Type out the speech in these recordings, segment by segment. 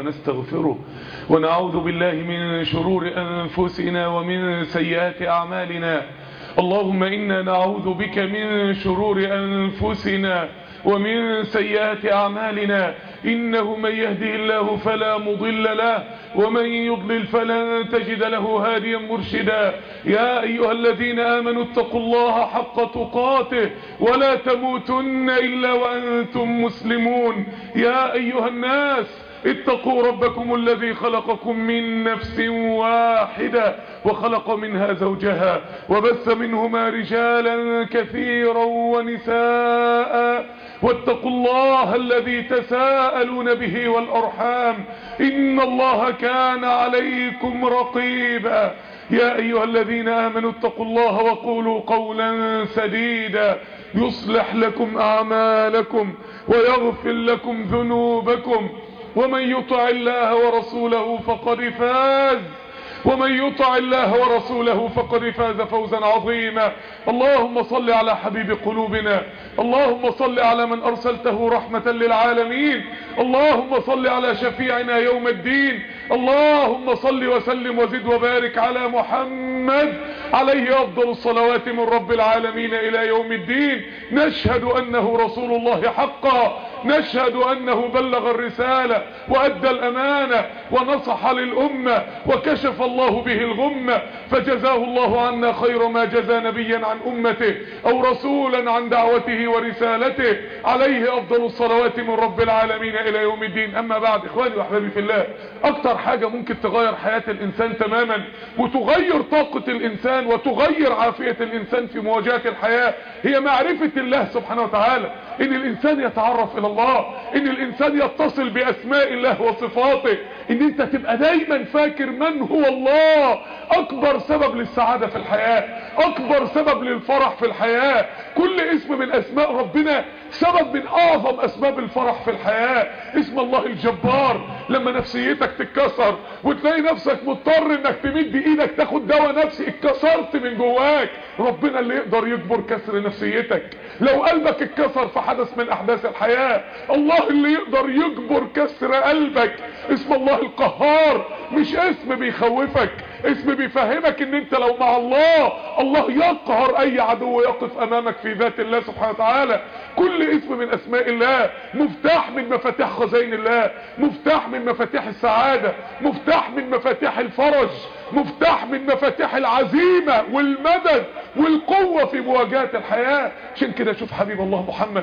ونستغفره ونعوذ بالله من شرور أنفسنا ومن سيئات أعمالنا اللهم إنا نعوذ بك من شرور أنفسنا ومن سيئات أعمالنا إنه من يهده الله فلا مضل له ومن يضلل فلن تجد له هاديا مرشدا يا أيها الذين آمنوا اتقوا الله حق تقاته ولا تموتن إلا وأنتم مسلمون يا أيها الناس اتقوا ربكم الذي خلقكم من نفس واحدة وخلق منها زوجها وبث منهما رجالا كثيرا ونساء واتقوا الله الذي تساءلون به والأرحام إن الله كان عليكم رقيبا يا أيها الذين آمنوا اتقوا الله وقولوا قولا سديدا يصلح لكم أعمالكم ويغفر لكم ذنوبكم ومن يطع الله ورسوله فقد فاز ومن يطع الله ورسوله فقد فاز فوزا عظيما اللهم صل على حبيب قلوبنا اللهم صل على من أرسلته رحمة للعالمين اللهم صل على شفيعنا يوم الدين اللهم صل وسلم وزد وبارك على محمد عليه أفضل الصلوات من رب العالمين إلى يوم الدين نشهد أنه رسول الله حقا نشهد أنه بلغ الرسالة وأدى الأمانة ونصح للأمة وكشف الله به الغمة فجزاه الله عنا خير ما جزى نبيا عن أمته أو رسولا عن دعوته ورسالته عليه أفضل الصلوات من رب العالمين إلى يوم الدين أما بعد إخواني وأحبابي في الله أكتر حاجة ممكن تغير حياة الإنسان تماما وتغير طاقة الإنسان وتغير عافية الإنسان في مواجهة الحياة هي معرفة الله سبحانه وتعالى إن الإنسان يتعرف إلى الله إن الإنسان يتصل بأسماء الله وصفاته إن أنت تبقى دايما فاكر من هو الله أكبر سبب للسعادة في الحياة أكبر سبب للفرح في الحياة كل اسم من أسماء ربنا سبب من أعظم أسباب الفرح في الحياة اسم الله الجبار لما نفسيتك تتكسر وتلاقي نفسك مضطر انك تمد ايدك تاخد دواء نفسي اتكسرت من جواك ربنا اللي يقدر يجبر كسر نفسيتك لو قلبك اتكسر في حدث من احداث الحياة الله اللي يقدر يجبر كسر قلبك اسم الله القهار مش اسم بيخوفك اسم بيفهمك ان انت لو مع الله الله يقهر اي عدو يقف امامك في ذات الله سبحانه وتعالى كل اسم من اسماء الله مفتاح من مفاتيح خزائن الله مفتاح من مفاتيح السعادة مفتاح من مفاتيح الفرج مفتاح من مفاتيح العزيمة والمدد والقوة في مواجهة الحياة عشان كده شوف حبيب الله محمد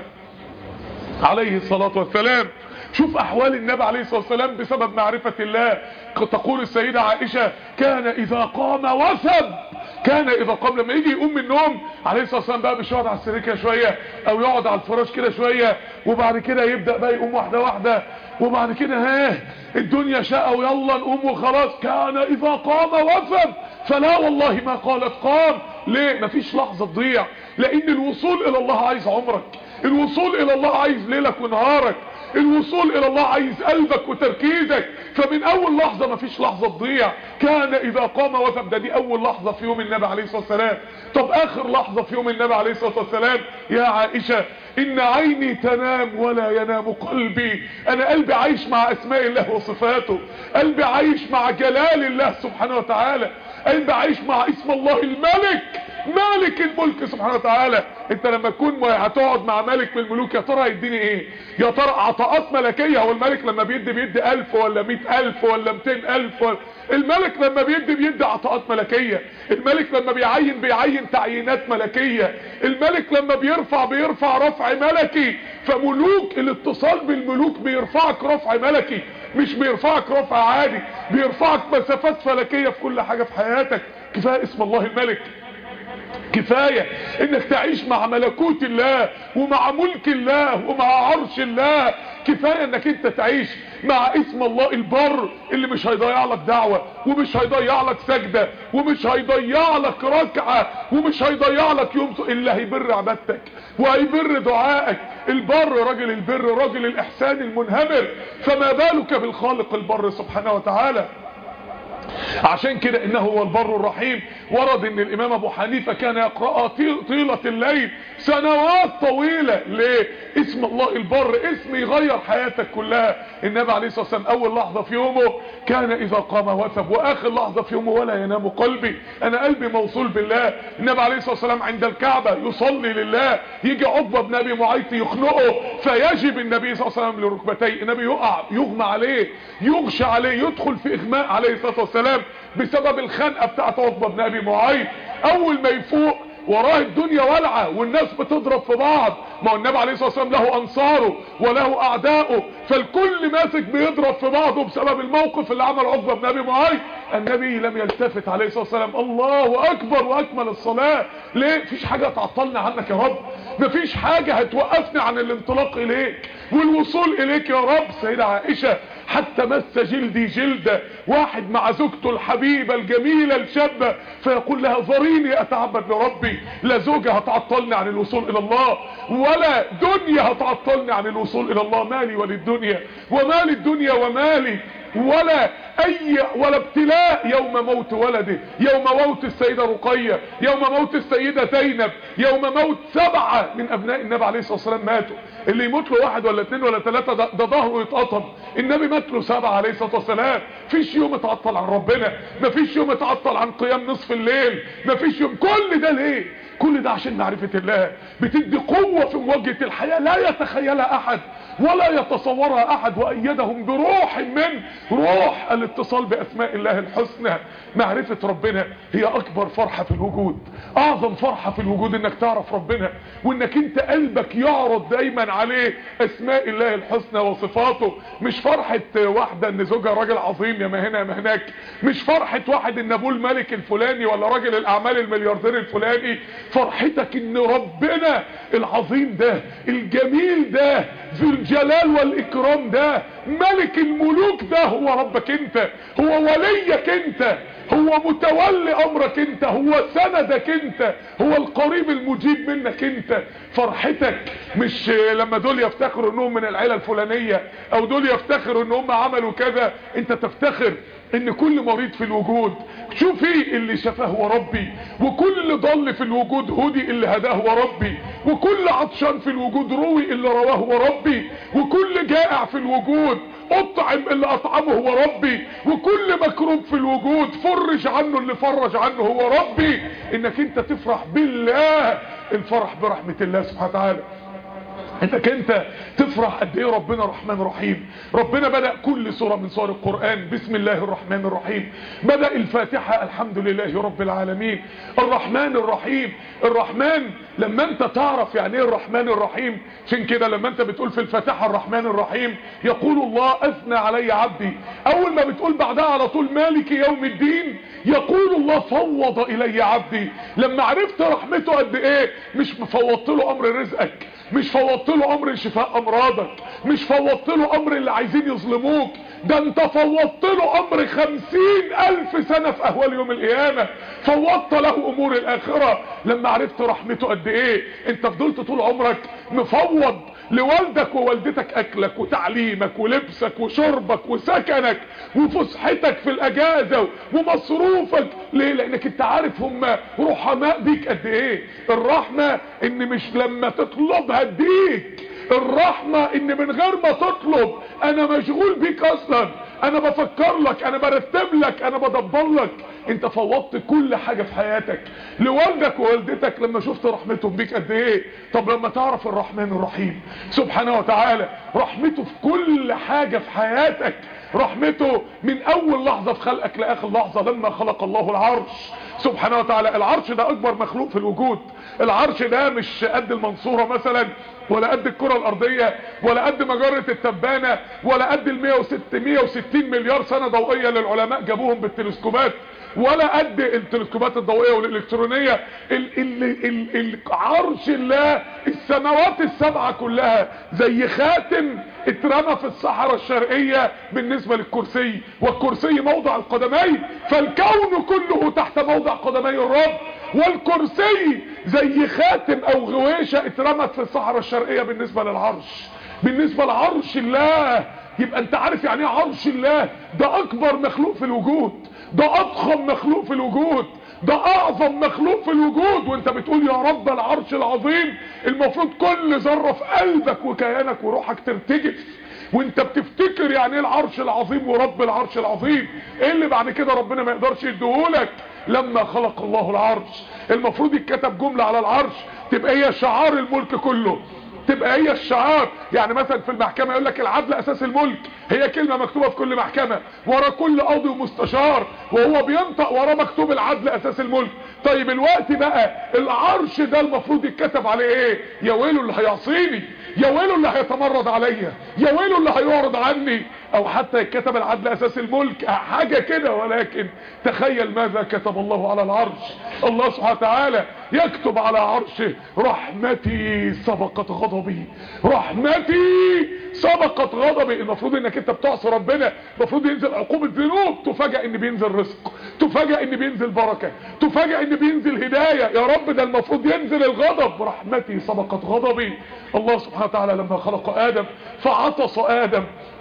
عليه الصلاة والسلام شوف احوال النبي عليه الصلاة والسلام بسبب معرفة الله تقول السيدة عائشة كان اذا قام وثب كان اذا قام لما يجي يقوم من النوم عليه الصلاة والسلام بقى مش يقعد على السرير كده شوية او يقعد على الفراش كده شوية وبعد كده يبدأ بقى يقوم واحدة واحدة وبعد كده ها الدنيا شاء ويلا نقوم وخلاص كان اذا قام وثب فلا والله ما قالت قام ليه مفيش لحظة تضيع لان الوصول الى الله عايز عمرك الوصول الى الله عايز ليلك ونهارك الوصول الى الله عايز قلبك وتركيزك فمن اول لحظة مفيش لحظة تضيع كان اذا قام وثب ده دي اول لحظة في يوم النبي عليه الصلاة والسلام طب اخر لحظة في يوم النبي عليه الصلاة والسلام يا عائشة ان عيني تنام ولا ينام قلبي انا قلبي عايش مع اسماء الله وصفاته قلبي عايش مع جلال الله سبحانه وتعالى قلبي عايش مع اسم الله الملك مالك الملك سبحانه وتعالى انت لما تكون هتقعد مع ملك من الملوك يا ترى هيديني ايه يا ترى عطاءات ملكية هو الملك لما بيدي بيدي الف ولا مئة الف ولا مئتين الف ولا الملك لما بيدي بيدي عطاءات ملكية الملك لما بيعين بيعين تعيينات ملكية الملك لما بيرفع بيرفع رفع ملكي فملوك الاتصال بالملوك بيرفعك رفع ملكي مش بيرفعك رفع عادي بيرفعك مسافات فلكية في كل حاجة في حياتك كفاية اسم الله الملك كفاية انك تعيش مع ملكوت الله ومع ملك الله ومع عرش الله كفاية انك انت تعيش مع اسم الله البر اللي مش هيضيع لك دعوة ومش هيضيع لك سجدة ومش هيضيع لك ركعة ومش هيضيع لك يوم اللي هيبر عبادتك وهيبر دعائك البر راجل البر راجل الاحسان المنهمر فما بالك بالخالق البر سبحانه وتعالى عشان كده انه هو البر الرحيم ورد ان الامام ابو حنيفة كان يقرأ طيلة الليل سنوات طويلة ليه اسم الله البر اسم يغير حياتك كلها النبي عليه الصلاة والسلام اول لحظة في يومه كان اذا قام وثب واخر لحظة في يومه ولا ينام قلبي انا قلبي موصول بالله النبي عليه الصلاة والسلام عند الكعبة يصلي لله يجي عقبة بن ابي معيط يخنقه فيجب النبي صلى الله عليه وسلم لركبتيه النبي يقع يغمى عليه يغشى عليه يدخل في اغماء عليه الصلاة والسلام بسبب الخنقة بتاعت عقبة بن ابي معيط اول ما يفوق وراه الدنيا ولعة والناس بتضرب في بعض ما هو النبي عليه الصلاة والسلام له انصاره وله اعدائه فالكل ماسك بيضرب في بعضه بسبب الموقف اللي عمل عقبة بن ابي معيط النبي لم يلتفت عليه الصلاة والسلام الله اكبر واكمل الصلاة ليه مفيش حاجة تعطلنا عنك يا رب مفيش حاجة هتوقفني عن الانطلاق اليك والوصول اليك يا رب سيدة عائشة حتى مس جلدي جلدة واحد مع زوجته الحبيبة الجميلة الشابة فيقول لها ذريني اتعبد لربي لا زوجة هتعطلني عن الوصول الى الله ولا دنيا هتعطلني عن الوصول الى الله مالي وللدنيا ومال الدنيا ومالي ولا اي ولا ابتلاء يوم موت ولده يوم موت السيدة رقية يوم موت السيدة زينب يوم موت سبعة من ابناء النبي عليه الصلاة والسلام ماتوا اللي يموت له واحد ولا اتنين ولا تلاتة ده, ده ظهره يتقطم النبي مات له سبعة عليه الصلاة والسلام فيش يوم اتعطل عن ربنا مفيش يوم اتعطل عن قيام نصف الليل مفيش يوم كل ده ليه كل ده عشان معرفة الله بتدي قوة في مواجهة الحياة لا يتخيلها احد ولا يتصورها احد وايدهم بروح من روح الاتصال باسماء الله الحسنى معرفة ربنا هي اكبر فرحة في الوجود اعظم فرحة في الوجود انك تعرف ربنا وانك انت قلبك يعرض دايما عليه اسماء الله الحسنى وصفاته مش فرحة واحدة ان زوجها راجل عظيم يا ما هنا يا ما هناك مش فرحة واحد ان ابوه الملك الفلاني ولا راجل الاعمال الملياردير الفلاني فرحتك ان ربنا العظيم ده الجميل ده ذو الجلال والاكرام ده ملك الملوك ده هو ربك انت هو وليك انت هو متولي امرك انت هو سندك انت هو القريب المجيب منك انت فرحتك مش لما دول يفتخروا انهم من العيلة الفلانية او دول يفتخروا ان هم عملوا كذا انت تفتخر ان كل مريض في الوجود شوفي اللي شفاه هو ربي وكل ضل في الوجود هدي اللي هداه هو ربي وكل عطشان في الوجود روي اللي رواه هو ربي وكل جائع في الوجود اطعم اللي اطعمه هو ربي وكل مكروب في الوجود فرج عنه اللي فرج عنه هو ربي انك انت تفرح بالله الفرح برحمة الله سبحانه وتعالى انك انت تفرح قد ايه ربنا رحمن رحيم ربنا بدأ كل سورة من سور القرآن بسم الله الرحمن الرحيم بدأ الفاتحة الحمد لله رب العالمين الرحمن الرحيم الرحمن لما انت تعرف يعني ايه الرحمن الرحيم عشان كده لما انت بتقول في الفاتحة الرحمن الرحيم يقول الله اثنى علي عبدي اول ما بتقول بعدها على طول مالك يوم الدين يقول الله فوض الي عبدي لما عرفت رحمته قد ايه مش فوضت له امر رزقك مش فوضت له امر شفاء امراضك مش فوضت له امر اللي عايزين يظلموك ده انت فوضت له امر خمسين الف سنة في اهوال يوم القيامة فوضت له امور الاخرة لما عرفت رحمته قد ايه انت فضلت طول عمرك مفوض لوالدك ووالدتك اكلك وتعليمك ولبسك وشربك وسكنك وفسحتك في الاجازة ومصروفك ليه لانك انت عارف هم رحماء بيك قد ايه الرحمة ان مش لما تطلبها اديك الرحمة ان من غير ما تطلب انا مشغول بيك اصلا انا بفكر لك انا برتب لك انا بدبر لك انت فوضت كل حاجة في حياتك لوالدك ووالدتك لما شفت رحمتهم بيك قد ايه طب لما تعرف الرحمن الرحيم سبحانه وتعالى رحمته في كل حاجة في حياتك رحمته من اول لحظة في خلقك لاخر لحظة لما خلق الله العرش سبحانه وتعالى العرش ده اكبر مخلوق في الوجود العرش ده مش قد المنصورة مثلا ولا قد الكرة الارضية ولا قد مجرة التبانة ولا قد ال 160 مليار سنة ضوئية للعلماء جابوهم بالتلسكوبات ولا قد التلسكوبات الضوئية والالكترونية ال ال ال العرش الله السماوات السبعة كلها زي خاتم اترمى في الصحراء الشرقية بالنسبة للكرسي والكرسي موضع القدمين فالكون كله تحت موضع قدمي الرب والكرسي زي خاتم او غويشة اترمت في الصحراء الشرقية بالنسبة للعرش بالنسبة لعرش الله يبقى انت عارف يعني ايه عرش الله ده اكبر مخلوق في الوجود ده اضخم مخلوق في الوجود ده اعظم مخلوق في الوجود وانت بتقول يا رب العرش العظيم المفروض كل ذرة في قلبك وكيانك وروحك ترتجف وانت بتفتكر يعني ايه العرش العظيم ورب العرش العظيم ايه اللي بعد كده ربنا ما يقدرش يديهولك لما خلق الله العرش المفروض يتكتب جملة على العرش تبقى هي شعار الملك كله تبقى هي الشعار يعني مثلا في المحكمة يقول لك العدل اساس الملك هي كلمة مكتوبة في كل محكمة ورا كل قاضي ومستشار وهو بينطق ورا مكتوب العدل اساس الملك طيب الوقت بقى العرش ده المفروض يتكتب عليه ايه يا ويله اللي هيعصيني يا ويله اللي هيتمرد عليا يا ويله اللي هيعرض عني او حتى يتكتب العدل اساس الملك حاجة كده ولكن تخيل ماذا كتب الله على العرش الله سبحانه وتعالى يكتب على عرشه رحمتي سبقت غضبي رحمتي سبقت غضبي المفروض انك انت بتعصي ربنا المفروض ينزل عقوبة ذنوب تفاجئ ان بينزل رزق تفاجئ ان بينزل بركة تفاجئ ان بينزل هداية يا رب ده المفروض ينزل الغضب رحمتي سبقت غضبي الله سبحانه وتعالى لما خلق ادم فعطس ادم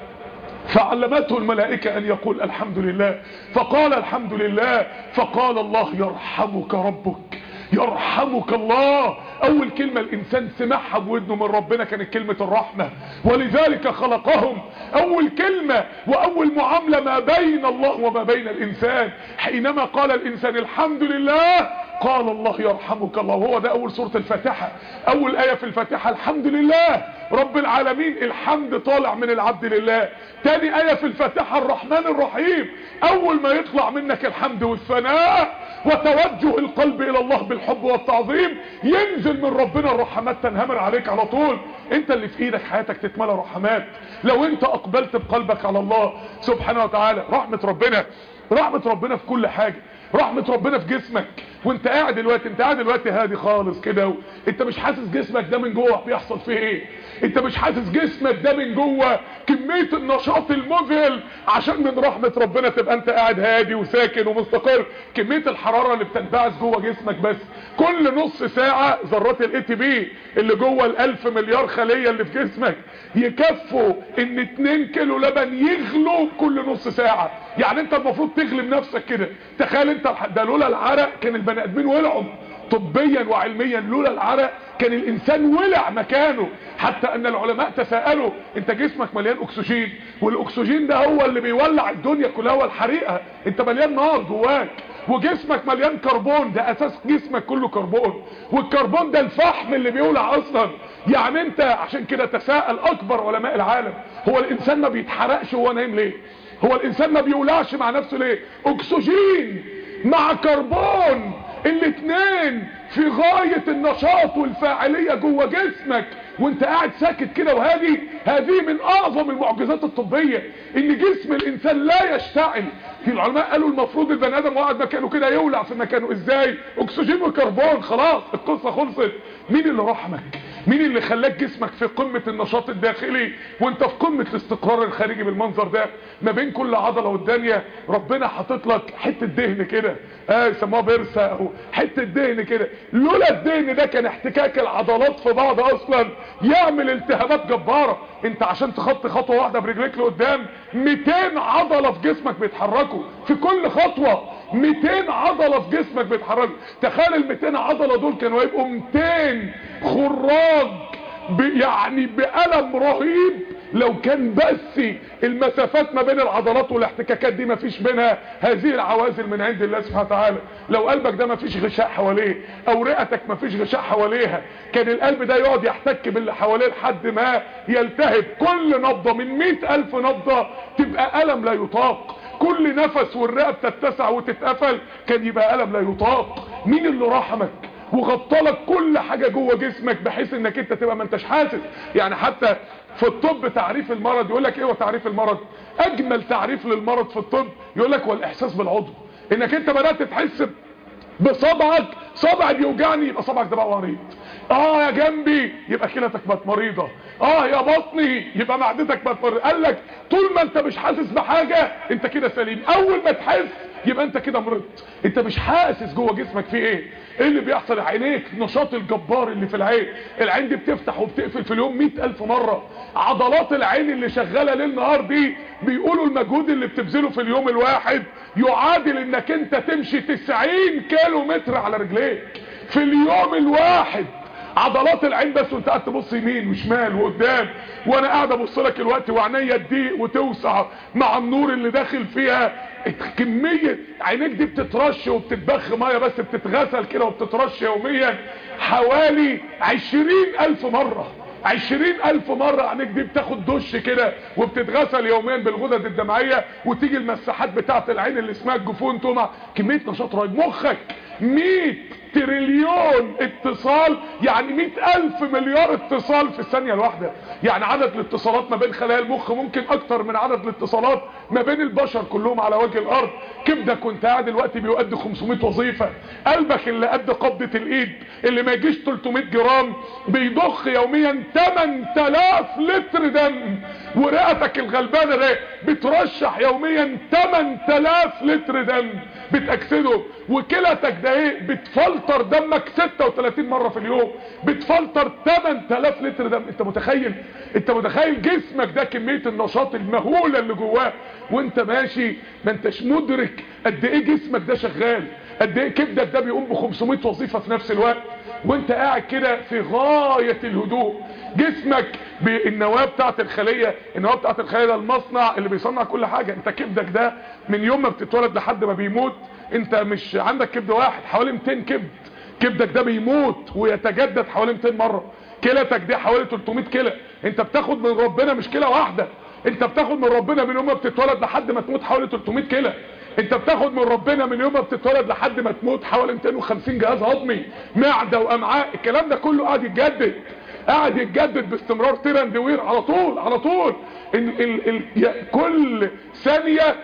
فعلمته الملائكة ان يقول الحمد لله فقال الحمد لله فقال الله يرحمك ربك يرحمك الله اول كلمة الانسان سمعها بودنه من ربنا كانت كلمة الرحمة ولذلك خلقهم اول كلمة واول معاملة ما بين الله وما بين الانسان حينما قال الانسان الحمد لله قال الله يرحمك الله وهو ده اول سورة الفاتحة اول اية في الفاتحة الحمد لله رب العالمين الحمد طالع من العبد لله تاني اية في الفاتحة الرحمن الرحيم اول ما يطلع منك الحمد والثناء وتوجه القلب الى الله بالحب والتعظيم ينزل من ربنا الرحمات تنهمر عليك على طول انت اللي في ايدك حياتك تتملى رحمات لو انت اقبلت بقلبك على الله سبحانه وتعالى رحمة ربنا رحمة ربنا في كل حاجة رحمة ربنا في جسمك وانت قاعد دلوقتي انت قاعد دلوقتي هادي خالص كده و... انت مش حاسس جسمك ده من جوه بيحصل فيه ايه انت مش حاسس جسمك ده من جوه كمية النشاط المذهل عشان من رحمة ربنا تبقى انت قاعد هادي وساكن ومستقر كمية الحرارة اللي بتنبعث جوه جسمك بس كل نص ساعة ذرات الاي تي بي اللي جوه الالف مليار خلية اللي في جسمك يكفوا ان 2 كيلو لبن يغلوا كل نص ساعة يعني انت المفروض تغلب نفسك كده تخيل انت ده لولا العرق كان البني ادمين ولعوا طبيا وعلميا لولا العرق كان الانسان ولع مكانه حتى ان العلماء تساءلوا انت جسمك مليان اكسجين والاكسجين ده هو اللي بيولع الدنيا كلها هو الحريقة انت مليان نار جواك وجسمك مليان كربون ده اساس جسمك كله كربون والكربون ده الفحم اللي بيولع اصلا يعني انت عشان كده تساءل اكبر علماء العالم هو الانسان ما بيتحرقش وهو نايم ليه هو الانسان ما بيولعش مع نفسه ليه اكسجين مع كربون الاثنين في غاية النشاط والفاعلية جوه جسمك وانت قاعد ساكت كده وهذه هذه من اعظم المعجزات الطبية ان جسم الانسان لا يشتعل في العلماء قالوا المفروض البني ادم وقعد مكانه كده يولع في مكانه ازاي اكسجين وكربون خلاص القصة خلصت مين اللي رحمك مين اللي خلاك جسمك في قمة النشاط الداخلي وانت في قمة الاستقرار الخارجي بالمنظر ده ما بين كل عضلة والدنيا ربنا حاطط لك حتة دهن كده اه يسموها بيرسة او حتة دهن كده لولا الدهن ده كان احتكاك العضلات في بعض اصلا يعمل التهابات جبارة انت عشان تخطي خطوة واحدة برجليك لقدام 200 عضلة في جسمك بيتحركوا في كل خطوة 200 عضلة في جسمك بيتحركوا تخيل ال 200 عضلة دول كانوا هيبقوا 200 خراج يعني بألم رهيب لو كان بس المسافات ما بين العضلات والاحتكاكات دي ما فيش بينها هذه العوازل من عند الله سبحانه وتعالى لو قلبك ده ما فيش غشاء حواليه او رئتك ما فيش غشاء حواليها كان القلب ده يقعد يحتك باللي حواليه لحد ما يلتهب كل نبضة من مئة الف نبضة تبقى ألم لا يطاق كل نفس والرئة بتتسع وتتقفل كان يبقى ألم لا يطاق مين اللي رحمك وغطلك كل حاجة جوه جسمك بحيث انك انت تبقى ما انتش حاسس يعني حتى في الطب تعريف المرض يقول لك ايه هو تعريف المرض اجمل تعريف للمرض في الطب يقول لك هو الاحساس بالعضو انك انت بدأت تحس بصبعك صبعي بيوجعني يبقى صبعك ده بقى مريض اه يا جنبي يبقى كلتك بقت مريضة اه يا بطني يبقى معدتك بقت مريضة قال لك طول ما انت مش حاسس بحاجة انت كده سليم اول ما تحس يبقى انت كده مرضت انت مش حاسس جوه جسمك في ايه ايه اللي بيحصل عينيك نشاط الجبار اللي في العين العين دي بتفتح وبتقفل في اليوم مئة الف مرة عضلات العين اللي شغالة ليل نهار دي بيقولوا المجهود اللي بتبذله في اليوم الواحد يعادل انك انت تمشي 90 كيلو متر على رجليك في اليوم الواحد عضلات العين بس وانت قاعد تبص يمين وشمال وقدام وانا قاعد ابص لك الوقت وعينيا تضيق وتوسع مع النور اللي داخل فيها كمية عينيك دي بتترش وبتتبخ مية بس بتتغسل كده وبتترش يوميا حوالي عشرين الف مرة عشرين الف مرة عينيك دي بتاخد دش كده وبتتغسل يوميا بالغدد الدمعية وتيجي المساحات بتاعت العين اللي اسمها الجفون تومع كمية نشاط رهيب مخك 100 تريليون اتصال يعني مئة الف مليار اتصال في الثانية الواحدة يعني عدد الاتصالات ما بين خلايا المخ ممكن اكتر من عدد الاتصالات ما بين البشر كلهم على وجه الارض كبدك وانت قاعد دلوقتي بيؤدي 500 وظيفة قلبك اللي قد قبضة الايد اللي ما يجيش 300 جرام بيضخ يوميا 8000 لتر دم ورئتك الغلبانة ده بترشح يوميا 8000 لتر دم بتأكسده وكلتك ده ايه بتفلتر دمك 36 مرة في اليوم بتفلتر 8000 لتر دم انت متخيل انت متخيل جسمك ده كمية النشاط المهولة اللي جواه وانت ماشي ما انتش مدرك قد ايه جسمك ده شغال قد ايه كبدك ده بيقوم ب 500 وظيفة في نفس الوقت وانت قاعد كده في غاية الهدوء جسمك بالنواة بتاعت الخلية النواة بتاعت الخلية ده المصنع اللي بيصنع كل حاجة انت كبدك ده من يوم ما بتتولد لحد ما بيموت انت مش عندك كبد واحد حوالي 200 كبد كبدك ده بيموت ويتجدد حوالي 200 مرة كلتك دي حوالي 300 كلى انت بتاخد من ربنا مش كلى واحدة انت بتاخد من ربنا من يوم ما بتتولد لحد ما تموت حوالي 300 كلى انت بتاخد من ربنا من يوم ما بتتولد لحد ما تموت حوالي 250 جهاز هضمي معدة وامعاء الكلام ده كله قاعد يتجدد قاعد يتجدد باستمرار تيراندوير على طول على طول ال ال ال كل ثانية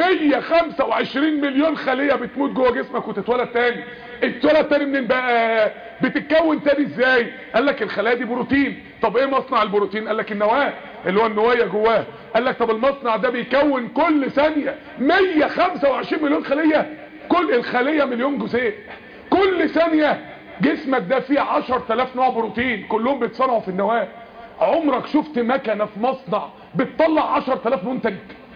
125 مليون خلية بتموت جوه جسمك وتتولد تاني اتولد تاني منين بقى بتتكون تاني ازاي قال لك الخلايا دي بروتين طب ايه مصنع البروتين قال لك النواة اللي هو النوايا جواه قال لك طب المصنع ده بيكون كل ثانية 125 مليون خلية كل الخلية مليون جزيء كل ثانية جسمك ده فيه 10000 نوع بروتين كلهم بيتصنعوا في النواة عمرك شفت مكنة في مصنع بتطلع 10000 منتج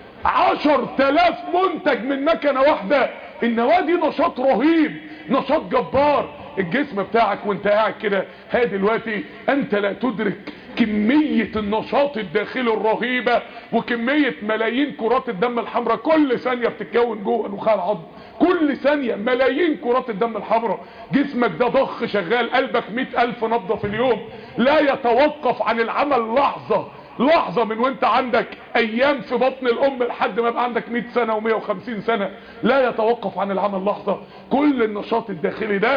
10000 منتج من مكنة واحدة النواة دي نشاط رهيب نشاط جبار الجسم بتاعك وانت قاعد كده ها دلوقتي انت لا تدرك كمية النشاط الداخلي الرهيبة وكمية ملايين كرات الدم الحمراء كل ثانية بتتكون جوه نخاع العظم كل ثانية ملايين كرات الدم الحمراء جسمك ده ضخ شغال قلبك مئة الف نبضة في اليوم لا يتوقف عن العمل لحظة لحظة من وانت عندك ايام في بطن الام لحد ما يبقى عندك 100 سنة و150 سنة لا يتوقف عن العمل لحظة كل النشاط الداخلي ده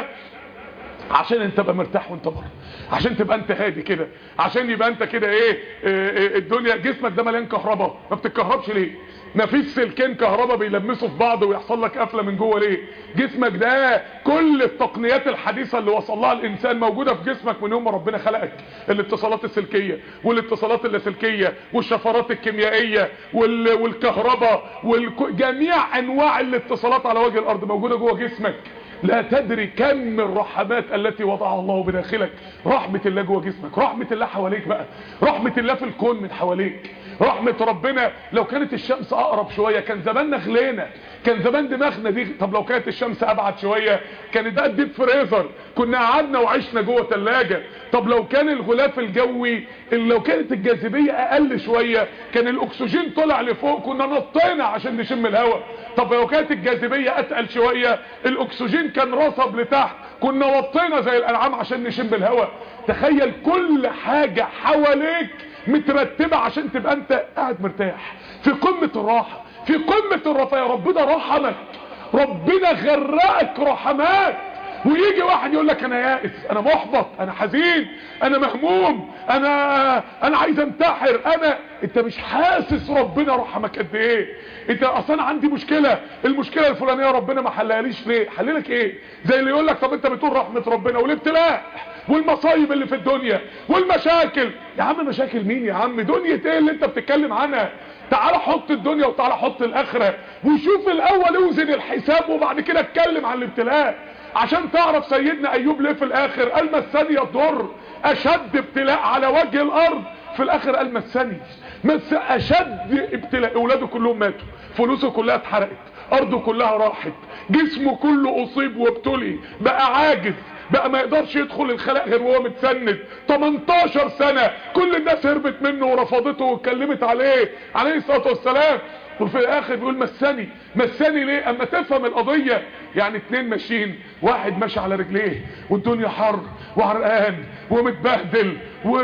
عشان انت تبقى مرتاح وانت بره عشان تبقى انت هادي كده عشان يبقى انت كده ايه, إيه, إيه الدنيا جسمك ده مليان كهرباء ما بتتكهربش ليه مفيش سلكين كهرباء بيلمسوا في بعض ويحصل لك قفله من جوه ليه جسمك ده كل التقنيات الحديثه اللي وصل لها الانسان موجوده في جسمك من يوم ما ربنا خلقك الاتصالات السلكيه والاتصالات اللاسلكيه والشفرات الكيميائيه وال... والكهرباء وجميع انواع الاتصالات على وجه الارض موجوده جوه جسمك لا تدري كم الرحمات التي وضعها الله بداخلك رحمة الله جوه جسمك رحمة الله حواليك بقى رحمة الله في الكون من حواليك رحمة ربنا لو كانت الشمس اقرب شوية كان زماننا غلينا كان زمان دماغنا دي طب لو كانت الشمس ابعد شوية كان ده الديب فريزر كنا قعدنا وعشنا جوه ثلاجة طب لو كان الغلاف الجوي لو كانت الجاذبية اقل شوية كان الاكسجين طلع لفوق كنا نطينا عشان نشم الهواء طب لو كانت الجاذبية اتقل شوية الاكسجين كان رصب لتحت كنا وطينا زي الانعام عشان نشم الهواء تخيل كل حاجة حواليك مترتبة عشان تبقى انت قاعد مرتاح في قمة الراحة في قمة الرفاهية ربنا رحمك ربنا غرقك رحمات ويجي واحد يقول لك انا يائس انا محبط انا حزين انا مهموم انا انا عايز انتحر انا انت مش حاسس ربنا رحمك قد ايه انت اصلا عندي مشكلة المشكلة الفلانية ربنا ما حلهاليش ليه حللك ايه زي اللي يقول لك طب انت بتقول رحمة ربنا والابتلاء والمصايب اللي في الدنيا والمشاكل يا عم مشاكل مين يا عم دنيا ايه اللي انت بتتكلم عنها تعال حط الدنيا وتعال حط الاخره وشوف الاول اوزن الحساب وبعد كده اتكلم عن الابتلاء عشان تعرف سيدنا ايوب ليه في الاخر قال مسني الضر اشد ابتلاء على وجه الارض في الاخر قال مسني مس اشد ابتلاء اولاده كلهم ماتوا فلوسه كلها اتحرقت ارضه كلها راحت جسمه كله اصيب وابتلي بقى عاجز بقى ما يقدرش يدخل الخلاء غير وهو متسند 18 سنة كل الناس هربت منه ورفضته واتكلمت عليه عليه الصلاة والسلام وفي الاخر بيقول مسني مسني ليه اما تفهم القضية يعني اتنين ماشيين واحد ماشي على رجليه والدنيا حر وعرقان ومتبهدل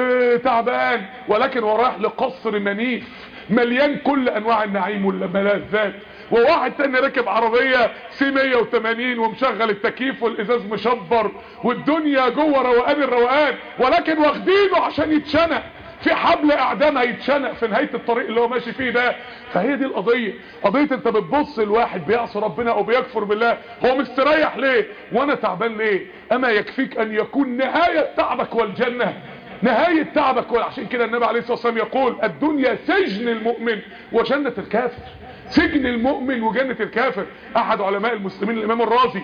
وتعبان ولكن هو رايح لقصر منيف مليان كل انواع النعيم والملذات وواحد تاني راكب عربية سي 180 ومشغل التكييف والازاز مشبر والدنيا جوه روقان الروقان ولكن واخدينه عشان يتشنق في حبل اعدام هيتشنق في نهاية الطريق اللي هو ماشي فيه ده فهي دي القضية قضية انت بتبص الواحد بيعصي ربنا او بيكفر بالله هو مستريح ليه وانا تعبان ليه اما يكفيك ان يكون نهاية تعبك والجنة نهاية تعبك عشان كده النبي عليه الصلاة والسلام يقول الدنيا سجن المؤمن وجنة الكافر سجن المؤمن وجنة الكافر احد علماء المسلمين الامام الرازي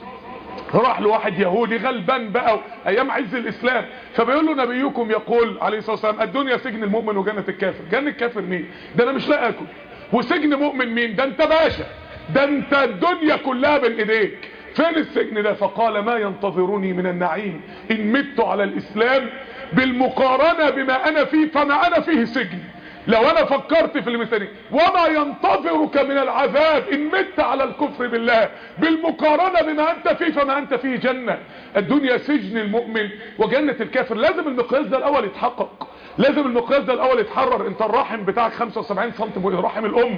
راح لواحد يهودي غلبان بقى ايام عز الاسلام فبيقول له نبيكم يقول عليه الصلاه والسلام الدنيا سجن المؤمن وجنه الكافر جنه الكافر مين ده انا مش لاقي اكل وسجن مؤمن مين ده انت باشا ده انت الدنيا كلها بين ايديك فين السجن ده فقال ما ينتظرني من النعيم ان مت على الاسلام بالمقارنه بما انا فيه فما انا فيه سجن لو انا فكرت في المثالين وما ينتظرك من العذاب ان مت على الكفر بالله بالمقارنة بما انت فيه فما انت فيه جنة الدنيا سجن المؤمن وجنة الكافر لازم المقياس ده الاول يتحقق لازم المقياس ده الاول يتحرر انت الرحم بتاعك 75 سم رحم الام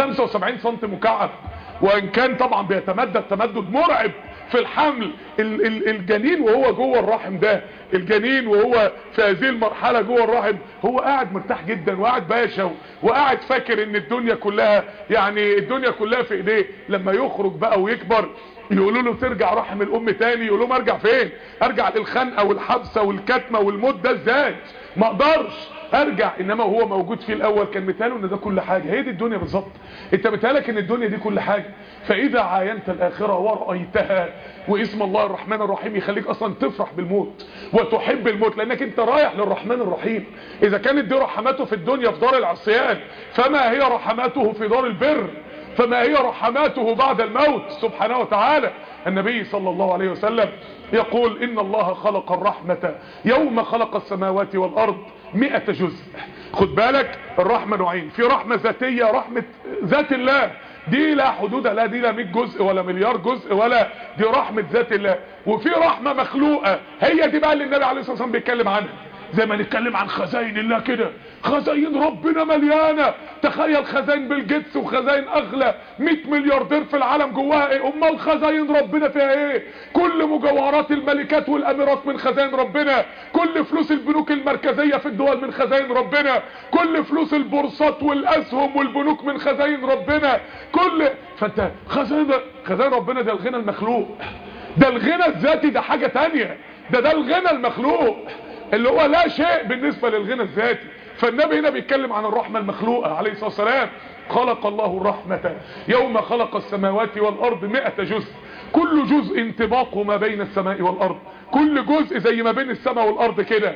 75 سم مكعب وان كان طبعا بيتمدد تمدد مرعب في الحمل ال ال الجنين وهو جوه الرحم ده الجنين وهو في هذه المرحلة جوه الرحم هو قاعد مرتاح جدا وقاعد باشا وقاعد فاكر ان الدنيا كلها يعني الدنيا كلها في ايديه لما يخرج بقى ويكبر يقولوا له ترجع رحم الام تاني يقول لهم ارجع فين ارجع للخنقه والحبسه والكتمه والموت ده ازاي ما اقدرش ارجع انما هو موجود في الاول كان مثاله ان ده كل حاجة هي دي الدنيا بالظبط انت مثالك ان الدنيا دي كل حاجة فاذا عاينت الاخرة ورأيتها واسم الله الرحمن الرحيم يخليك اصلا تفرح بالموت وتحب الموت لانك انت رايح للرحمن الرحيم اذا كانت دي رحماته في الدنيا في دار العصيان فما هي رحماته في دار البر فما هي رحماته بعد الموت سبحانه وتعالى النبي صلى الله عليه وسلم يقول ان الله خلق الرحمة يوم خلق السماوات والارض مئة جزء خد بالك الرحمة نوعين في رحمة ذاتية رحمة ذات الله دي لا حدود لا دي لا 100 جزء ولا مليار جزء ولا دي رحمة ذات الله وفي رحمة مخلوقة هي دي بقى اللي النبي عليه الصلاة والسلام بيتكلم عنها زي ما نتكلم عن خزائن الله كده خزائن ربنا مليانة تخيل خزائن بالجيتس وخزائن اغلى 100 ملياردير في العالم جواها ايه امال خزائن ربنا فيها ايه كل مجوهرات الملكات والاميرات من خزائن ربنا كل فلوس البنوك المركزية في الدول من خزائن ربنا كل فلوس البورصات والاسهم والبنوك من خزائن ربنا كل فانت خزائن خزائن ربنا ده الغنى المخلوق ده الغنى الذاتي ده حاجة تانية ده ده الغنى المخلوق اللي هو لا شيء بالنسبة للغنى الذاتي فالنبي هنا بيتكلم عن الرحمة المخلوقة عليه الصلاة والسلام خلق الله الرحمة يوم خلق السماوات والأرض مئة جزء كل جزء انطباق ما بين السماء والأرض كل جزء زي ما بين السماء والأرض كده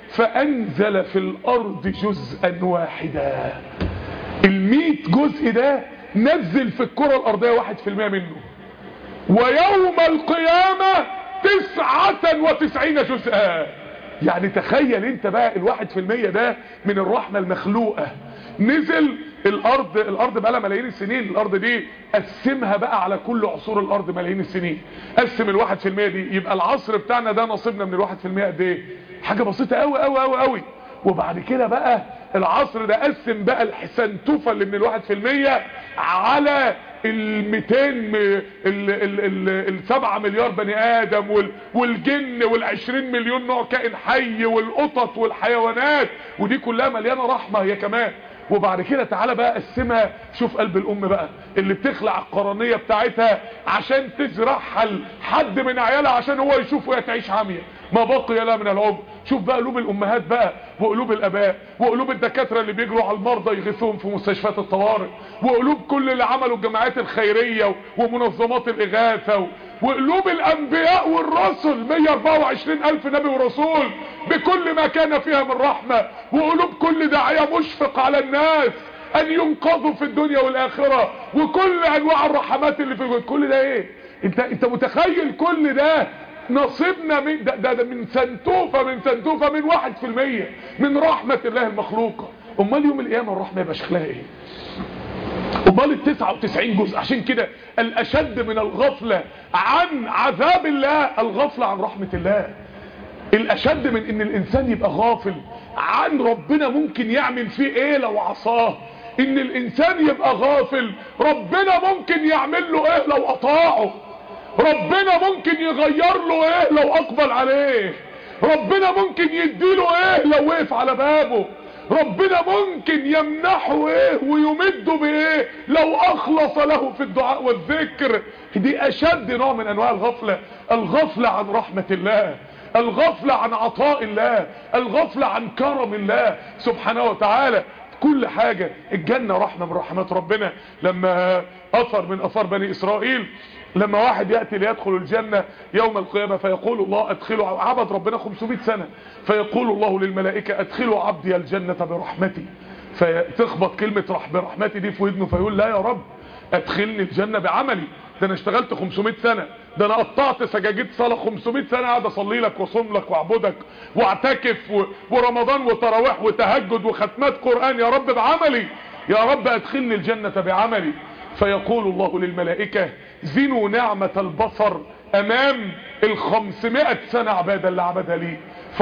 فأنزل في الأرض جزءا واحدا المئة جزء ده نزل في الكرة الأرضية واحد في المئة منه ويوم القيامة تسعة وتسعين جزءا يعني تخيل انت بقى الواحد في المية ده من الرحمة المخلوقة نزل الارض الارض بقى لها ملايين السنين الارض دي قسمها بقى على كل عصور الارض ملايين السنين قسم الواحد في المية دي يبقى العصر بتاعنا ده نصيبنا من الواحد في المية قد ايه حاجة بسيطة قوي قوي قوي قوي وبعد كده بقى العصر ده قسم بقى الحسنتوفة اللي من الواحد في المية على الميتين السبعة مليار بني ادم والجن والعشرين مليون نوع كائن حي والقطط والحيوانات ودي كلها مليانة رحمة هي كمان وبعد كده تعالى بقى قسمها شوف قلب الام بقى اللي بتخلع القرنية بتاعتها عشان تزرعها لحد من عيالها عشان هو يشوف وهي تعيش عامية ما بقي لها من العمر شوف بقى قلوب الامهات بقى وقلوب الاباء وقلوب الدكاترة اللي بيجروا على المرضى يغيثوهم في مستشفيات الطوارئ وقلوب كل اللي عملوا الجمعيات الخيرية ومنظمات الاغاثة وقلوب الانبياء والرسل 124 الف نبي ورسول بكل ما كان فيها من رحمة وقلوب كل داعية مشفق على الناس ان ينقذوا في الدنيا والاخرة وكل انواع الرحمات اللي في كل ده ايه انت انت متخيل كل ده نصيبنا من ده, ده, ده من سنتوفة من سنتوفة من واحد في المية من رحمة الله المخلوقة امال يوم القيامة الرحمة يبقى شكلها ايه امال ال 99 جزء عشان كده الاشد من الغفلة عن عذاب الله الغفلة عن رحمة الله الاشد من ان الانسان يبقى غافل عن ربنا ممكن يعمل فيه ايه لو عصاه ان الانسان يبقى غافل ربنا ممكن يعمل له ايه لو اطاعه ربنا ممكن يغير له ايه لو اقبل عليه ربنا ممكن يديله ايه لو وقف على بابه ربنا ممكن يمنحه ايه ويمده بايه لو اخلص له في الدعاء والذكر دي اشد نوع من انواع الغفلة الغفلة عن رحمة الله الغفلة عن عطاء الله الغفلة عن كرم الله سبحانه وتعالى كل حاجة الجنة رحمة من رحمات ربنا لما اثر من اثار بني اسرائيل لما واحد يأتي ليدخل الجنة يوم القيامة فيقول الله ادخلوا عبد ربنا 500 سنة فيقول الله للملائكة ادخلوا عبدي الجنة برحمتي فتخبط كلمة رح برحمتي دي في ودنه فيقول لا يا رب ادخلني الجنة بعملي ده انا اشتغلت 500 سنة ده انا قطعت سجاجيد صلاة 500 سنة قاعد اصلي لك واصوم لك واعبدك واعتكف و... ورمضان وتراويح وتهجد وختمات قرآن يا رب بعملي يا رب ادخلني الجنة بعملي فيقول الله للملائكة زنوا نعمة البصر امام الخمسمائة سنة عبادة اللي عبدها لي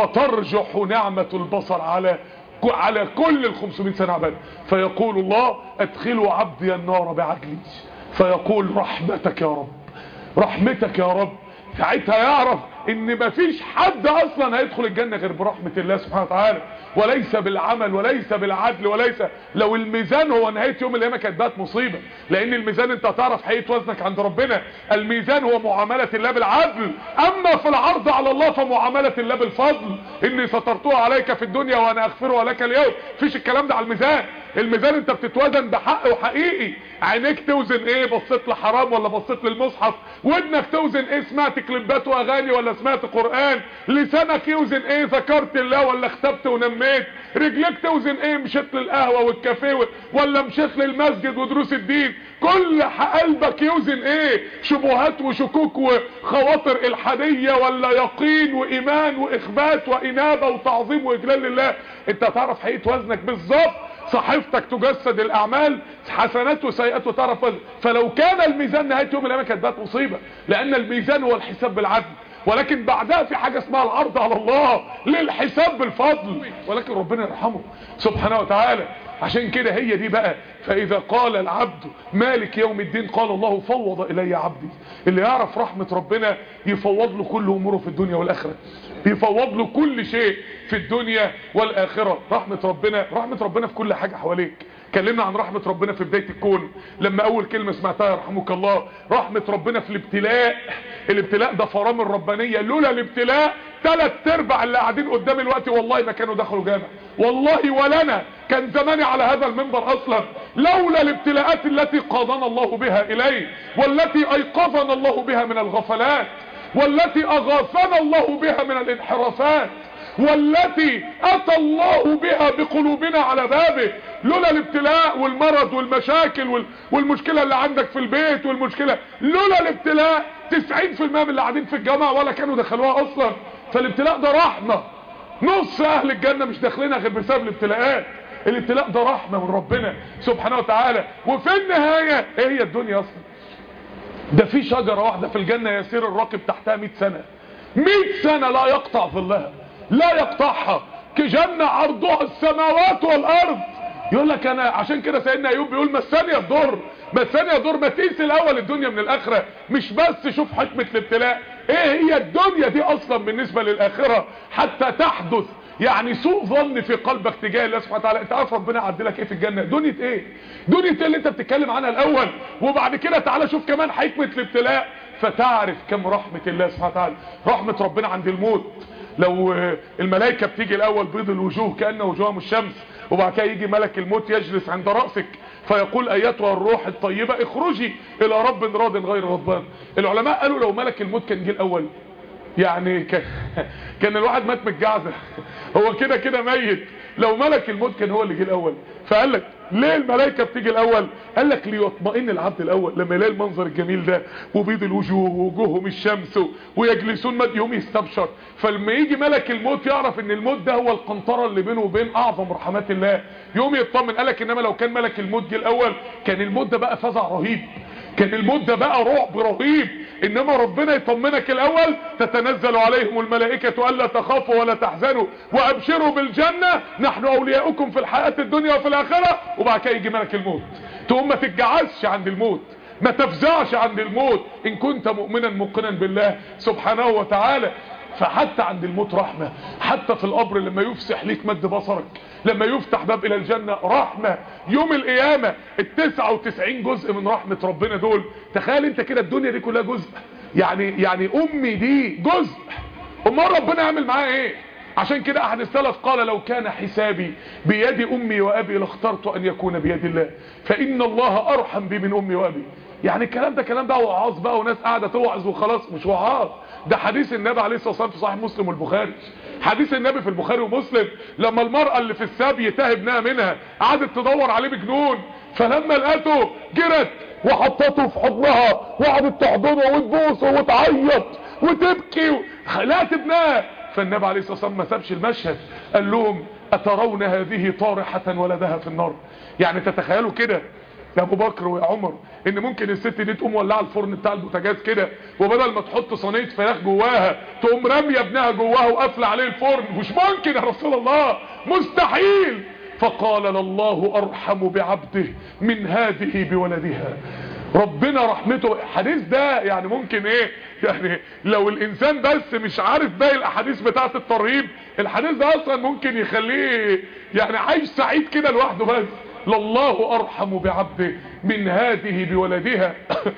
فترجح نعمة البصر على على كل ال 500 سنة عبادة فيقول الله ادخلوا عبدي النار بعدلي فيقول رحمتك يا رب رحمتك يا رب ساعتها يعرف ان مفيش حد اصلا هيدخل الجنة غير برحمة الله سبحانه وتعالى وليس بالعمل وليس بالعدل وليس لو الميزان هو نهاية يوم القيامة كانت بقت مصيبة لان الميزان انت هتعرف حقيقة وزنك عند ربنا الميزان هو معاملة الله بالعدل اما في العرض على الله فمعاملة الله بالفضل اني سترتها عليك في الدنيا وانا اغفرها لك اليوم فيش الكلام ده على الميزان الميزان انت بتتوزن بحق وحقيقي عينيك توزن ايه بصيت لحرام ولا بصيت للمصحف ودنك توزن ايه سمعت كليبات واغاني ولا سمعت قرآن لسانك يوزن ايه ذكرت الله ولا اختبت ونميت رجلك توزن ايه مشيت للقهوة والكافيه ولا مشيت للمسجد ودروس الدين كل قلبك يوزن ايه شبهات وشكوك وخواطر الحادية ولا يقين وايمان واخبات وانابة وتعظيم واجلال لله انت هتعرف حقيقة وزنك بالظبط صحيفتك تجسد الاعمال حسنات وسيئات وتعرف وزن فلو كان الميزان نهاية يوم القيامة كانت بقت مصيبة لان الميزان هو الحساب بالعدل ولكن بعدها في حاجة اسمها العرض على الله للحساب بالفضل ولكن ربنا يرحمه سبحانه وتعالى عشان كده هي دي بقى فإذا قال العبد مالك يوم الدين قال الله فوض إلي عبدي اللي يعرف رحمة ربنا يفوض له كل أموره في الدنيا والآخرة يفوض له كل شيء في الدنيا والآخرة رحمة ربنا رحمة ربنا في كل حاجة حواليك اتكلمنا عن رحمة ربنا في بداية الكون لما اول كلمة سمعتها يرحمك الله رحمة ربنا في الابتلاء الابتلاء ده فرامل ربانية لولا الابتلاء ثلاث ارباع اللي قاعدين قدامي الوقت والله ما كانوا دخلوا جامع والله ولنا كان زماني على هذا المنبر اصلا لولا الابتلاءات التي قادنا الله بها اليه والتي ايقظنا الله بها من الغفلات والتي اغاثنا الله بها من الانحرافات والتي اتى الله بها بقلوبنا على بابه لولا الابتلاء والمرض والمشاكل والمشكلة اللي عندك في البيت والمشكلة لولا الابتلاء 90% من اللي قاعدين في الجامعة ولا كانوا دخلوها اصلا فالابتلاء ده رحمة نص اهل الجنة مش داخلينها غير بسبب الابتلاءات الابتلاء ده رحمة من ربنا سبحانه وتعالى وفي النهاية ايه هي الدنيا اصلا ده في شجرة واحدة في الجنة يسير الراكب تحتها 100 سنة 100 سنة لا يقطع ظلها لا يقطعها كجنة عرضها السماوات والارض يقول لك انا عشان كده سيدنا ايوب بيقول ما الثانيه الضر ما الثانيه الضر ما تقيس الاول الدنيا من الاخره مش بس شوف حكمه الابتلاء ايه هي الدنيا دي اصلا بالنسبه للاخره حتى تحدث يعني سوء ظن في قلبك تجاه الله سبحانه وتعالى انت عارف ربنا يعدلك ايه في الجنه دنيا ايه دنيا ايه اللي انت بتتكلم عنها الاول وبعد كده تعالى شوف كمان حكمه الابتلاء فتعرف كم رحمه الله سبحانه وتعالى رحمه ربنا عند الموت لو الملائكه بتيجي الاول بيض الوجوه كان وجوههم الشمس وبعد كده يجي ملك الموت يجلس عند راسك فيقول ايتها الروح الطيبه اخرجي الى رب راض غير غضبان العلماء قالوا لو ملك الموت كان جه الاول يعني كان, كان الواحد مات متجعزه هو كده كده ميت لو ملك الموت كان هو اللي جه الاول فقال لك ليه الملائكه بتيجي الاول قال لك ليطمئن العبد الاول لما يلاقي المنظر الجميل ده وبيض الوجوه ووجوههم الشمس ويجلسون مد يوم يستبشر فلما يجي ملك الموت يعرف ان الموت ده هو القنطره اللي بينه وبين اعظم رحمات الله يوم يطمن قال لك انما لو كان ملك الموت جه الاول كان الموت ده بقى فزع رهيب كان الموت ده بقى رعب رهيب انما ربنا يطمنك الاول تتنزل عليهم الملائكة الا تخافوا ولا تحزنوا وابشروا بالجنة نحن اولياؤكم في الحياة الدنيا وفي الاخرة وبعد كده يجي ملك الموت تقوم ما تتجعزش عند الموت ما تفزعش عند الموت ان كنت مؤمنا موقنا بالله سبحانه وتعالى فحتى عند الموت رحمة حتى في القبر لما يفسح ليك مد بصرك لما يفتح باب الى الجنة رحمة يوم القيامة التسعة وتسعين جزء من رحمة ربنا دول تخيل انت كده الدنيا دي كلها جزء يعني يعني امي دي جزء امال ربنا يعمل معاه ايه عشان كده احد السلف قال لو كان حسابي بيد امي وابي لاخترت ان يكون بيد الله فان الله ارحم بي من امي وابي يعني الكلام ده كلام بقى وعاظ بقى وناس قاعده توعظ وخلاص مش وعاظ ده حديث النبي عليه الصلاه والسلام في صحيح مسلم والبخاري حديث النبي في البخاري ومسلم لما المرأة اللي في السبي تاه ابنها منها قعدت تدور عليه بجنون فلما لقته جرت وحطته في حضنها وقعدت تحضنه وتبوسه وتعيط وتبكي لقت ابنها فالنبي عليه الصلاه والسلام ما سابش المشهد قال لهم اترون هذه طارحه ولدها في النار يعني تتخيلوا كده يا ابو بكر ويا عمر ان ممكن الست دي تقوم ولعه الفرن بتاع البوتاجاز كده وبدل ما تحط صينيه فراخ جواها تقوم راميه ابنها جواها وقافله عليه الفرن مش ممكن يا رسول الله مستحيل فقال لله ارحم بعبده من هذه بولدها ربنا رحمته الحديث ده يعني ممكن ايه يعني لو الانسان بس مش عارف باقي الاحاديث بتاعه الترهيب الحديث ده اصلا ممكن يخليه يعني عايش سعيد كده لوحده بس لله ارحم بعبده من هذه بولدها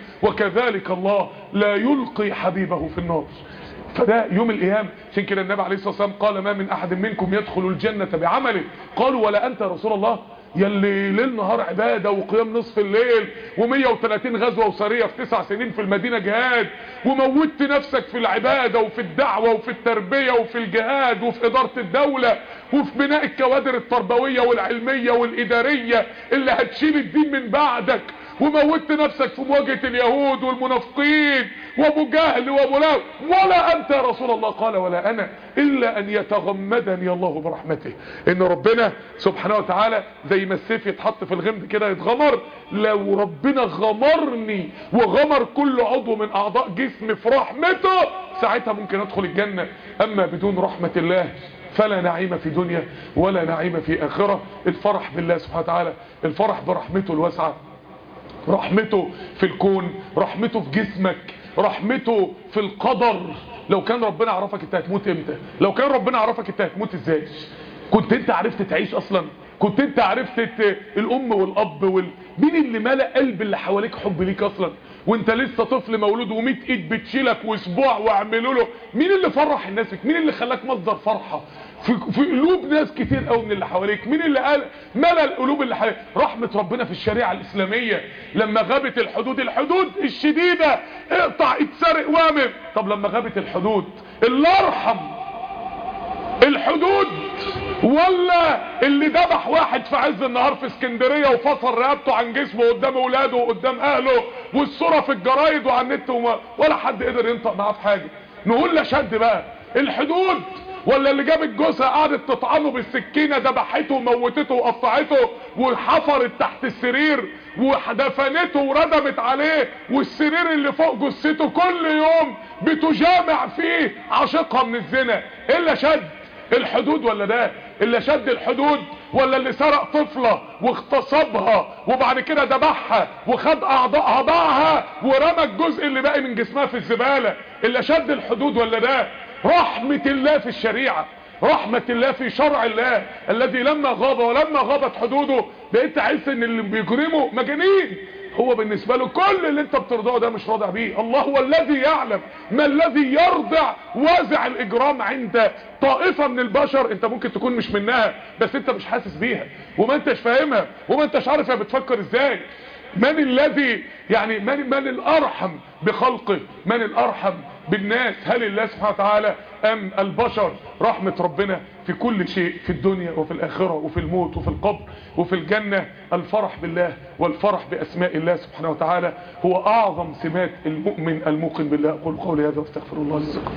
وكذلك الله لا يلقي حبيبه في النار فده يوم القيامة عشان كده النبي عليه الصلاة والسلام قال ما من احد منكم يدخل الجنة بعمله قالوا ولا انت يا رسول الله يلي ليل نهار عبادة وقيام نصف الليل و130 غزوة وسرية في تسع سنين في المدينة جهاد وموتت نفسك في العبادة وفي الدعوة وفي التربية وفي الجهاد وفي إدارة الدولة وفي بناء الكوادر التربوية والعلمية والإدارية اللي هتشيل الدين من بعدك وموتت نفسك في مواجهة اليهود والمنافقين وابو جهل وابو لهب ولا انت يا رسول الله قال ولا انا الا ان يتغمدني الله برحمته ان ربنا سبحانه وتعالى زي ما السيف يتحط في الغمد كده يتغمر لو ربنا غمرني وغمر كل عضو من اعضاء جسمي في رحمته ساعتها ممكن ادخل الجنة اما بدون رحمة الله فلا نعيم في دنيا ولا نعيم في اخرة الفرح بالله سبحانه وتعالى الفرح برحمته الواسعة رحمته في الكون رحمته في جسمك رحمته في القدر لو كان ربنا عرفك انت هتموت امتى لو كان ربنا عرفك انت هتموت ازاي كنت انت عرفت تعيش اصلا كنت انت عرفت الام والاب وال... مين اللي ملأ قلب اللي حواليك حب ليك اصلا وانت لسه طفل مولود و100 ايد بتشيلك واسبوع واعملوا له مين اللي فرح الناس فيك مين اللي خلاك مصدر فرحه في, في قلوب ناس كتير قوي من اللي حواليك مين اللي قال ملا القلوب اللي حواليك رحمه ربنا في الشريعه الاسلاميه لما غابت الحدود الحدود الشديده اقطع اتسرق وامر طب لما غابت الحدود اللي ارحم الحدود ولا اللي ذبح واحد في عز النهار في اسكندريه وفصل رقبته عن جسمه قدام اولاده وقدام اهله والصوره في الجرايد وعلى النت وما ولا حد قدر ينطق معاه في حاجه نقول لا شد بقى الحدود ولا اللي جاب الجثه قعدت تطعنه بالسكينه ذبحته وموتته وقطعته وحفرت تحت السرير ودفنته وردمت عليه والسرير اللي فوق جثته كل يوم بتجامع فيه عاشقها من الزنا الا شد الحدود ولا ده اللي شد الحدود ولا اللي سرق طفلة واغتصبها وبعد كده ذبحها وخد اعضائها باعها ورمى الجزء اللي باقي من جسمها في الزبالة اللي شد الحدود ولا ده رحمة الله في الشريعة رحمة الله في شرع الله الذي لما غاب ولما غابت حدوده بقيت تحس ان اللي بيجرمه مجانين هو بالنسبة له كل اللي انت بترضعه ده مش راضع بيه الله هو الذي يعلم ما الذي يرضع وازع الاجرام عند طائفة من البشر انت ممكن تكون مش منها بس انت مش حاسس بيها وما انتش فاهمها وما انتش عارف هي بتفكر ازاي من الذي يعني من, من الارحم بخلقه من الارحم بالناس هل الله سبحانه وتعالى ام البشر رحمة ربنا في كل شيء في الدنيا وفي الاخرة وفي الموت وفي القبر وفي الجنة الفرح بالله والفرح باسماء الله سبحانه وتعالى هو اعظم سمات المؤمن الموقن بالله اقول قولي هذا واستغفر الله لكم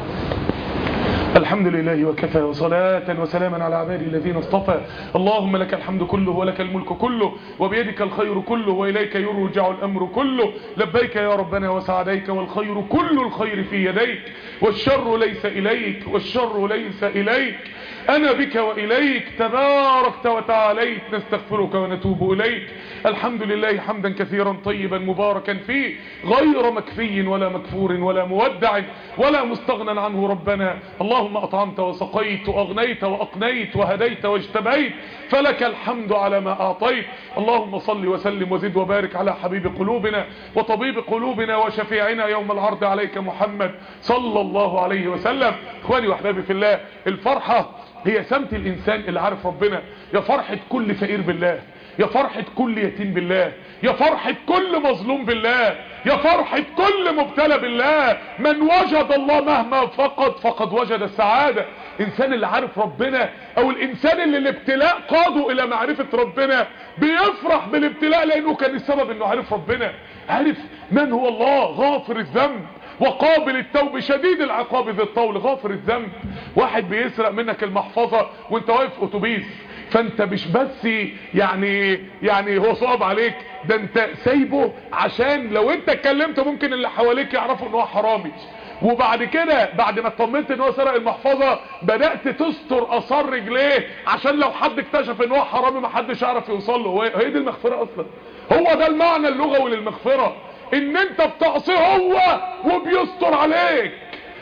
الحمد لله وكفى وصلاة وسلاما على عبادي الذين اصطفى اللهم لك الحمد كله ولك الملك كله وبيدك الخير كله وإليك يرجع الأمر كله لبيك يا ربنا وسعديك والخير كل الخير في يديك والشر ليس إليك والشر ليس إليك أنا بك وإليك تباركت وتعاليت نستغفرك ونتوب إليك الحمد لله حمدا كثيرا طيبا مباركا فيه غير مكفي ولا مكفور ولا مودع ولا مستغنى عنه ربنا اللهم أطعمت وسقيت وأغنيت وأقنيت وهديت واجتبيت فلك الحمد على ما أعطيت اللهم صل وسلم وزد وبارك على حبيب قلوبنا وطبيب قلوبنا وشفيعنا يوم العرض عليك محمد صلى الله عليه وسلم اخواني واحبابي في الله الفرحة هي سمت الإنسان اللي عارف ربنا يا فرحة كل فقير بالله يا فرحة كل يتيم بالله يا فرحة كل مظلوم بالله يا فرحة كل مبتلى بالله من وجد الله مهما فقد فقد وجد السعادة انسان اللي عارف ربنا او الانسان اللي الابتلاء قاده الى معرفة ربنا بيفرح بالابتلاء لانه كان السبب انه عارف ربنا عارف من هو الله غافر الذنب وقابل التوب شديد العقاب ذي الطول غافر الذنب واحد بيسرق منك المحفظة وانت واقف اتوبيس فانت مش بس يعني يعني هو صعب عليك ده انت سايبه عشان لو انت اتكلمت ممكن اللي حواليك يعرفوا ان هو حرامي وبعد كده بعد ما اطمنت ان هو سرق المحفظة بدأت تستر اثار رجليه عشان لو حد اكتشف ان هو حرامي ما حدش يعرف يوصل له هي دي المغفرة اصلا هو ده المعنى اللغوي للمغفرة ان انت بتعصيه هو وبيستر عليك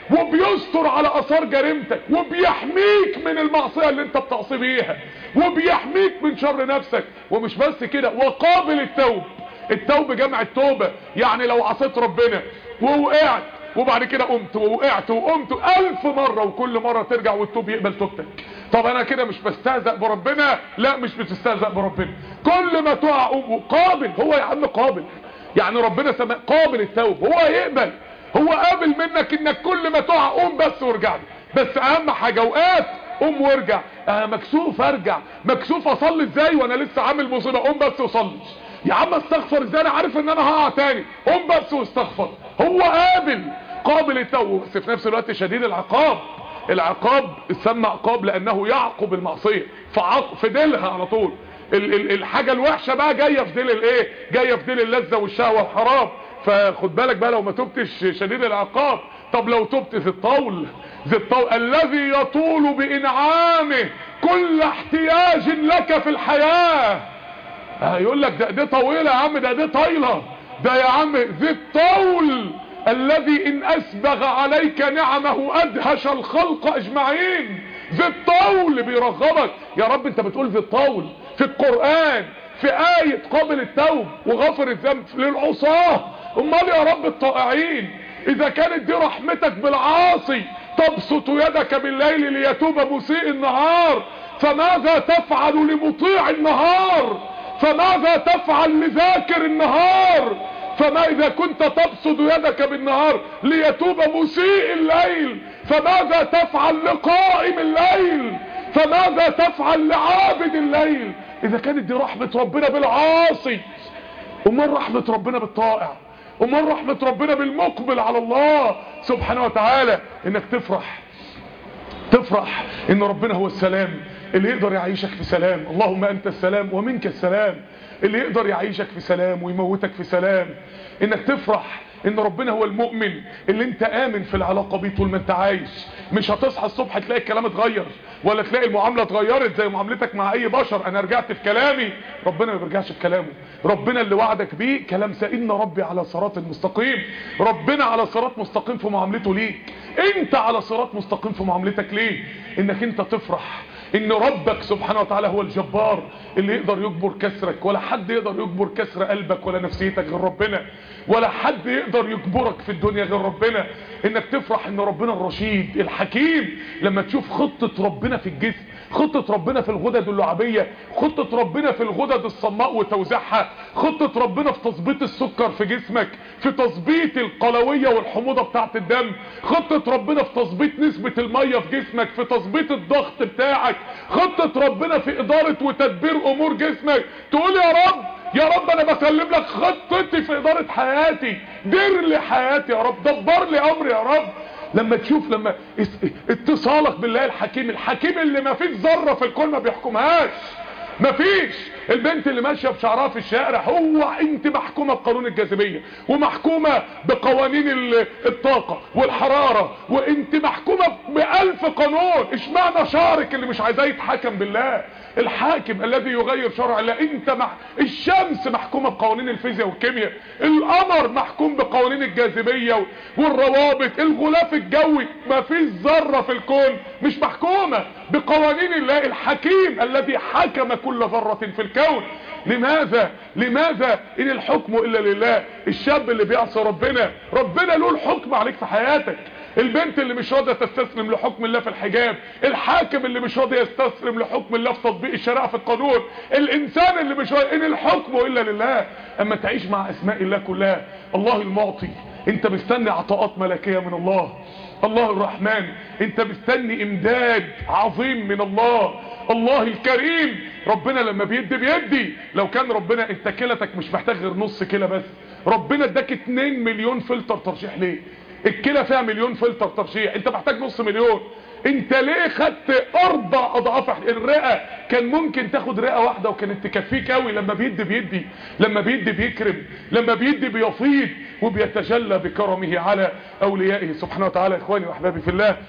وبيستر على اثار جريمتك وبيحميك من المعصية اللي انت بتعصي بيها وبيحميك من شر نفسك ومش بس كده وقابل التوب التوب جمع التوبة يعني لو عصيت ربنا ووقعت وبعد كده قمت ووقعت وقمت ألف مرة وكل مرة ترجع والتوب يقبل توبتك طب انا كده مش بستهزأ بربنا لا مش بتستهزأ بربنا كل ما تقع قوم قابل هو يا عم قابل يعني ربنا سمع قابل التوب هو يقبل هو قابل منك انك كل ما تقع قوم بس وارجع له بس اهم حاجة وقات قوم وارجع انا مكسوف ارجع مكسوف اصلي ازاي وانا لسه عامل مصيبه قوم بس وصلي يا عم استغفر ازاي انا عارف ان انا هقع تاني قوم بس واستغفر هو قابل قابل التوبه بس في نفس الوقت شديد العقاب العقاب سمى عقاب لانه يعقب المعصيه فعق في ديلها على طول ال ال الحاجه الوحشه بقى جايه في ديل الايه جايه في ديل اللذه والشهوه والحرام فخد بالك بقى لو ما تبتش شديد العقاب طب لو تبت ذي الطول ذي الطول الذي يطول بانعامه كل احتياج لك في الحياه هيقول لك ده دي طويله يا عم ده دي طايله ده يا عم ذي الطول الذي ان اسبغ عليك نعمه ادهش الخلق اجمعين ذي الطول بيرغبك يا رب انت بتقول ذي الطول في القرآن في آية قابل التوب وغفر الذنب للعصاه امال يا رب الطائعين اذا كانت دي رحمتك بالعاصي تبسط يدك بالليل ليتوب مسيء النهار فماذا تفعل لمطيع النهار فماذا تفعل لذاكر النهار فما اذا كنت تبسط يدك بالنهار ليتوب مسيء الليل فماذا تفعل لقائم الليل فماذا تفعل لعابد الليل اذا كانت دي رحمة ربنا بالعاصي امال رحمة ربنا بالطائع امال رحمة ربنا بالمقبل على الله سبحانه وتعالى انك تفرح تفرح ان ربنا هو السلام اللي يقدر يعيشك في سلام اللهم انت السلام ومنك السلام اللي يقدر يعيشك في سلام ويموتك في سلام انك تفرح ان ربنا هو المؤمن اللي انت امن في العلاقة بيه طول ما انت عايش مش هتصحى الصبح تلاقي الكلام اتغير ولا تلاقي المعاملة اتغيرت زي معاملتك مع اي بشر انا رجعت في كلامي ربنا ما بيرجعش في كلامه ربنا اللي وعدك بيه كلام سئن ربي على صراط المستقيم ربنا على صراط مستقيم في معاملته ليك انت على صراط مستقيم في معاملتك ليه انك انت تفرح ان ربك سبحانه وتعالى هو الجبار اللي يقدر يجبر كسرك ولا حد يقدر يجبر كسر قلبك ولا نفسيتك غير ربنا ولا حد يقدر يجبرك في الدنيا غير ربنا انك تفرح ان ربنا الرشيد الحكيم لما تشوف خطة ربنا في الجسم خطة ربنا في الغدد اللعابية خطة ربنا في الغدد الصماء وتوزيعها خطة ربنا في تظبيط السكر في جسمك في تظبيط القلوية والحموضة بتاعة الدم خطة ربنا في تظبيط نسبة المية في جسمك في تظبيط الضغط بتاعك خطة ربنا في إدارة وتدبير أمور جسمك تقول يا رب يا رب انا بسلم لك خطتي في ادارة حياتي دير لي حياتي يا رب دبر لي امري يا رب لما تشوف لما اتصالك بالله الحكيم الحكيم اللي ما فيش ذره في الكون ما بيحكمهاش مفيش البنت اللي ماشيه بشعرها في الشارع هو انت محكومه بقانون الجاذبيه ومحكومه بقوانين الطاقه والحراره وانت محكومه بألف قانون اشمعنى شعرك اللي مش عايزاه يتحكم بالله الحاكم الذي يغير شرع الله انت مح... الشمس محكومه بقوانين الفيزياء والكيمياء القمر محكوم بقوانين الجاذبيه والروابط الغلاف الجوي مفيش ذره في الكون مش محكومه بقوانين الله الحكيم الذي حكم كل ذره في الكون لماذا لماذا ان الحكم الا لله الشاب اللي بيعصى ربنا ربنا له الحكم عليك في حياتك البنت اللي مش راضيه تستسلم لحكم الله في الحجاب الحاكم اللي مش راضي يستسلم لحكم الله في تطبيق الشريعه في القانون الانسان اللي مش راضي ان الحكم الا لله اما تعيش مع اسماء الله كلها الله المعطي انت مستني عطاءات ملكيه من الله الله الرحمن انت مستني امداد عظيم من الله الله الكريم ربنا لما بيدي بيدي لو كان ربنا انت كلتك مش محتاج غير نص كيلة بس ربنا اداك 2 مليون فلتر ترشيح ليه الكلى فيها مليون فلتر ترشيح انت محتاج نص مليون انت ليه خدت اربع اضعاف الرئة كان ممكن تاخد رئة واحدة وكانت تكفيك قوي لما بيدي بيدي لما بيدي بيكرم لما بيدي بيفيض وبيتجلى بكرمه على اوليائه سبحانه وتعالى اخواني واحبابي في الله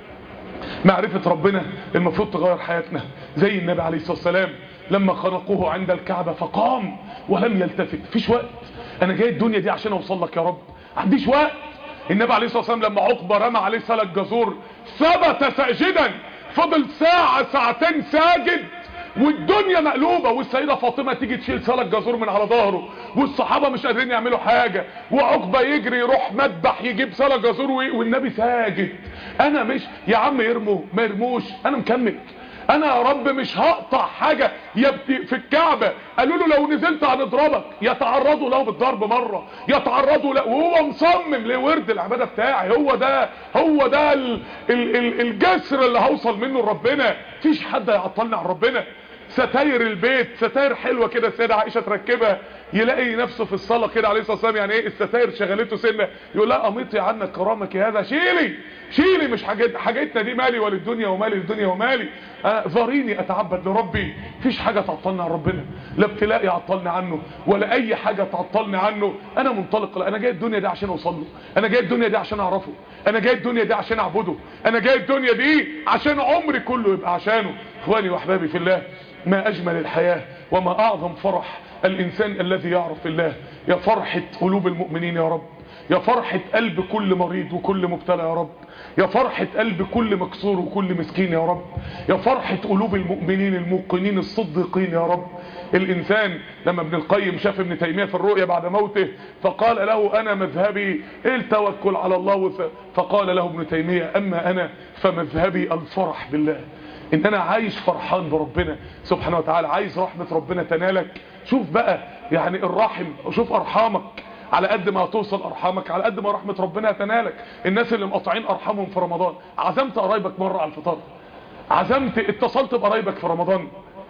معرفة ربنا المفروض تغير حياتنا زي النبي عليه الصلاة والسلام لما خنقوه عند الكعبة فقام ولم يلتفت فيش وقت انا جاي الدنيا دي عشان اوصل لك يا رب عنديش وقت النبي عليه الصلاة والسلام لما عقبة رمى عليه سلك جزور ثبت ساجدا فضل ساعة ساعتين ساجد والدنيا مقلوبة والسيدة فاطمة تيجي تشيل سلك جزور من على ظهره والصحابة مش قادرين يعملوا حاجة وعقبة يجري يروح مذبح يجيب سلك جزور والنبي ساجد انا مش يا عم يرموا ما يرموش انا مكمل انا يا رب مش هقطع حاجة يبدي في الكعبة قالوا له لو نزلت هنضربك يتعرضوا له بالضرب مرة يتعرضوا له وهو مصمم لورد العبادة بتاعي هو ده هو ده ال ال ال الجسر اللي هوصل منه لربنا مفيش حد هيعطلني عن ربنا ستاير البيت ستاير حلوة كده السيدة عائشة تركبها يلاقي نفسه في الصلاة كده عليه الصلاة والسلام يعني ايه الستاير شغلته سنة يقول لا قميطي عنك كرامك هذا شيلي شيلي مش حاجت حاجتنا دي مالي وللدنيا ومالي الدنيا ومالي أنا ذريني اتعبد لربي مفيش حاجة تعطلني عن ربنا لا ابتلاء يعطلني عنه ولا اي حاجة تعطلني عنه انا منطلق لا انا جاي الدنيا دي عشان اوصل له انا جاي الدنيا دي عشان اعرفه انا جاي الدنيا دي عشان اعبده انا جاي الدنيا دي عشان عمري كله يبقى عشانه اخواني واحبابي في الله ما اجمل الحياة وما اعظم فرح الانسان الذي يعرف الله يا فرحة قلوب المؤمنين يا رب يا فرحة قلب كل مريض وكل مبتلى يا رب يا فرحة قلب كل مكسور وكل مسكين يا رب يا فرحة قلوب المؤمنين الموقنين الصديقين يا رب الإنسان لما ابن القيم شاف ابن تيمية في الرؤيا بعد موته فقال له أنا مذهبي التوكل على الله فقال له ابن تيمية أما أنا فمذهبي الفرح بالله ان انا عايش فرحان بربنا سبحانه وتعالى عايز رحمة ربنا تنالك شوف بقى يعني الرحم وشوف ارحامك على قد ما هتوصل ارحامك على قد ما رحمة ربنا تنالك الناس اللي مقطعين ارحامهم في رمضان عزمت قرايبك مرة على الفطار عزمت اتصلت بقرايبك في رمضان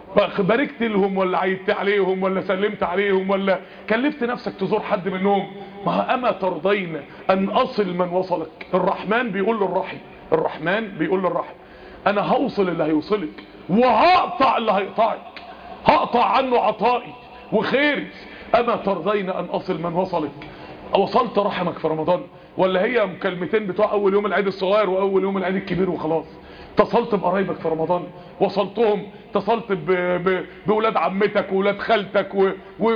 باركت لهم ولا عيدت عليهم ولا سلمت عليهم ولا كلفت نفسك تزور حد منهم ما اما ترضين ان اصل من وصلك الرحمن بيقول للرحم الرحمن بيقول للرحم انا هوصل اللي هيوصلك وهقطع اللي هيقطعك هقطع عنه عطائي وخيري اما ترضين ان اصل من وصلك وصلت رحمك في رمضان ولا هي مكالمتين بتوع اول يوم العيد الصغير واول يوم العيد الكبير وخلاص اتصلت بقرايبك في رمضان وصلتهم اتصلت ب... ب... بولاد عمتك وولاد خالتك و...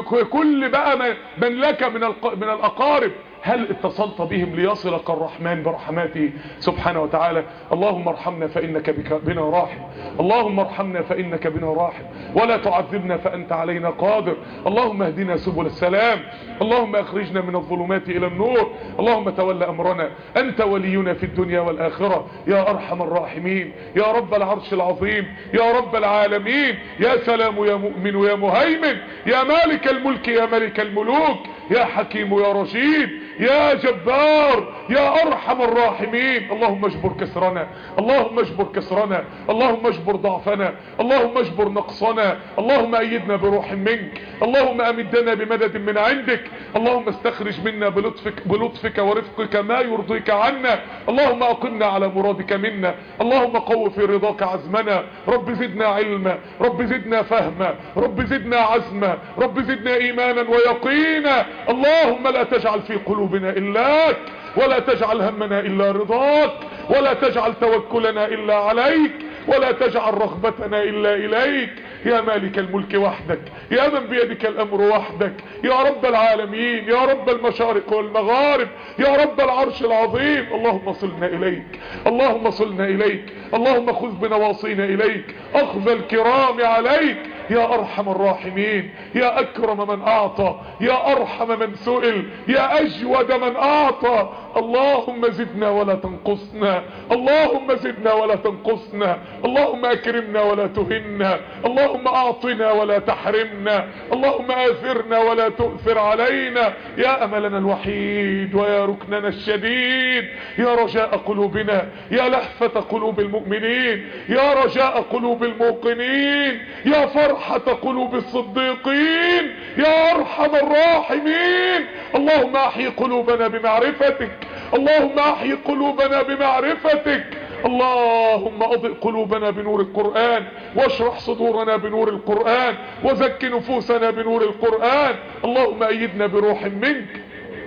وكل بقى من, من لك من, الق... من الاقارب هل اتصلت بهم ليصلك الرحمن برحماته سبحانه وتعالى اللهم ارحمنا فإنك بك بنا راحم اللهم ارحمنا فإنك بنا راحم ولا تعذبنا فأنت علينا قادر اللهم اهدنا سبل السلام اللهم اخرجنا من الظلمات إلى النور اللهم تولى أمرنا أنت ولينا في الدنيا والآخرة يا أرحم الراحمين يا رب العرش العظيم يا رب العالمين يا سلام يا مؤمن يا مهيمن يا مالك الملك يا ملك الملوك يا حكيم يا رشيد يا جبار يا ارحم الراحمين اللهم اجبر كسرنا اللهم اجبر كسرنا اللهم اجبر ضعفنا اللهم اجبر نقصنا اللهم ايدنا بروح منك اللهم امدنا بمدد من عندك اللهم استخرج منا بلطفك, بلطفك ورفقك ما يرضيك عنا اللهم اقمنا على مرادك منا اللهم قو في رضاك عزمنا رب زدنا علما رب زدنا فهما رب زدنا عزما رب زدنا ايمانا ويقينا اللهم لا تجعل في قلوبنا إلاك ولا تجعل همنا إلا رضاك ولا تجعل توكلنا إلا عليك ولا تجعل رغبتنا إلا إليك يا مالك الملك وحدك يا من بيدك الأمر وحدك يا رب العالمين يا رب المشارق والمغارب يا رب العرش العظيم اللهم صلنا إليك اللهم صلنا إليك اللهم خذ بنواصينا إليك أخذ الكرام عليك يا أرحم الراحمين يا أكرم من أعطى يا أرحم من سئل يا أجود من أعطى اللهم زدنا ولا تنقصنا اللهم زدنا ولا تنقصنا اللهم أكرمنا ولا تهنا اللهم أعطنا ولا تحرمنا اللهم آثرنا ولا تؤثر علينا يا أملنا الوحيد ويا ركننا الشديد يا رجاء قلوبنا يا لهفة قلوب المؤمنين يا رجاء قلوب الموقنين يا فرحة قلوب الصديقين يا أرحم الراحمين اللهم أحيي قلوبنا بمعرفتك اللهم أحيي قلوبنا بمعرفتك اللهم اضئ قلوبنا بنور القرآن واشرح صدورنا بنور القرآن وزك نفوسنا بنور القرآن اللهم ايدنا بروح منك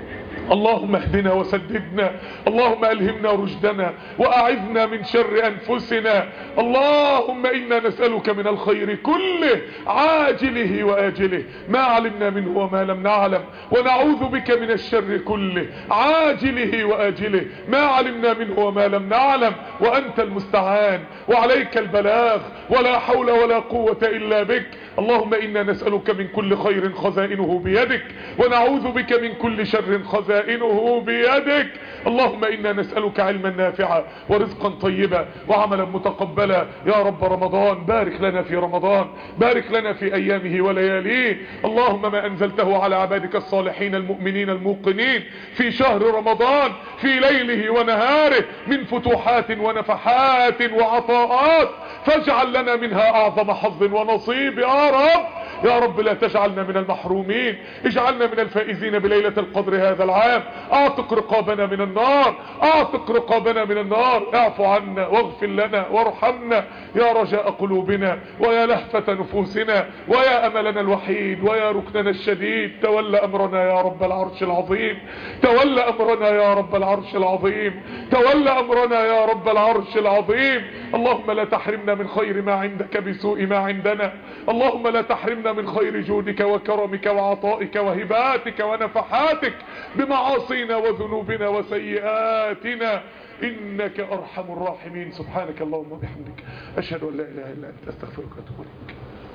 اللهم اهدنا وسددنا اللهم ألهمنا رشدنا وأعذنا من شر أنفسنا اللهم إنا نسألك من الخير كله عاجله وآجله ما علمنا منه وما لم نعلم ونعوذ بك من الشر كله عاجله وآجله ما علمنا منه وما لم نعلم وأنت المستعان وعليك البلاغ ولا حول ولا قوة إلا بك اللهم إنا نسألك من كل خير خزائنه بيدك ونعوذ بك من كل شر خزائنه بيدك اللهم إنا نسألك علما نافعا ورزقا طيبا وعملا متقبلا يا رب رمضان بارك لنا في رمضان بارك لنا في أيامه ولياليه اللهم ما أنزلته على عبادك الصالحين المؤمنين الموقنين في شهر رمضان في ليله ونهاره من فتوحات ونفحات وعطاءات فاجعل لنا منها أعظم حظ ونصيب يا رب يا رب لا تجعلنا من المحرومين اجعلنا من الفائزين بليلة القدر هذا العام اعتق رقابنا من النار اعتق رقابنا من النار اعفو عنا واغفر لنا وارحمنا يا رجاء قلوبنا ويا لهفة نفوسنا ويا املنا الوحيد ويا ركننا الشديد تولى امرنا يا رب العرش العظيم تولى امرنا يا رب العرش العظيم تولى امرنا يا رب العرش العظيم اللهم لا تحرمنا من خير ما عندك بسوء ما عندنا اللهم لا تحرمنا من خير جودك وكرمك وعطائك وهباتك ونفحاتك بمعاصينا وذنوبنا وسيئاتنا إنك أرحم الراحمين سبحانك اللهم وبحمدك أشهد أن لا إله إلا أنت أستغفرك وأتوب إليك